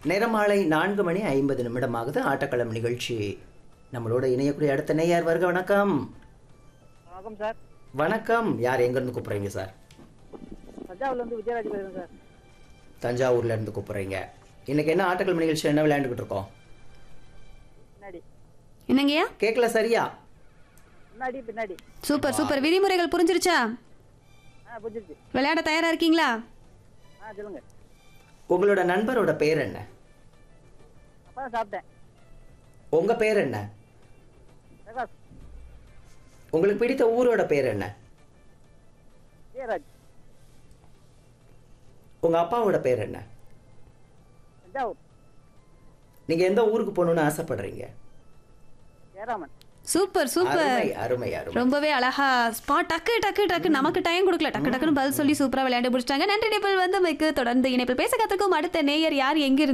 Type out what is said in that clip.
நிறமாலை நான்கு மணி ஐம்பது நிமிடமாகுது ஆட்டக்களம் நிகழ்ச்சி நம்மளோட இணையக்கூடிய அடுத்த நேயர் வருக வணக்கம் வணக்கம் சார் வணக்கம் யார் எங்கேருந்து கூப்பிட்றீங்க சார் தஞ்சாவூர்ல இருந்து விஜயராஜ் பேசுறேன் சார் தஞ்சாவூர்ல இருந்து கூப்பிட்றீங்க இன்னைக்கு என்ன ஆட்டக்களம் நிகழ்ச்சி என்ன விளையாண்டுக்கிட்டு இருக்கோம் பின்னாடி என்னங்கய்யா கேட்கல சரியா முன்னாடி பின்னாடி சூப்பர் சூப்பர் விதிமுறைகள் புரிஞ்சிருச்சா ஆ புரிஞ்சிருச்சு விளையாட தயாரா இருக்கீங்களா ஆ சொல்லுங்க உங்களோட நண்பரோட பேர் என்ன அப்பா தான் சாப்பிட்டேன் உங்க பேர் என்ன பிரகாஷ் உங்களுக்கு பிடித்த ஊரோட பேர் என்ன விஜயராஜ் உங்க அப்பாவோட பேர் என்ன தஞ்சாவூர் நீங்க எந்த ஊருக்கு போகணும்னு ஆசைப்படுறீங்க ஜெயராமன் சூப்பர் சூப்பர் அருமை அருமை அருமை ரொம்பவே அழகா ஸ்பாட் டக்கு டக்கு டக்கு நமக்கு டைம் கொடுக்கல டக்கு டக்குன்னு பதில் சொல்லி சூப்பரா விளையாண்டு முடிச்சிட்டாங்க நன்றி இணைப்பில் வந்து மிக்கு தொடர்ந்து இணைப்பில் பேச கத்துக்கும் அடுத்த நேயர் யார் எங்கிருந்து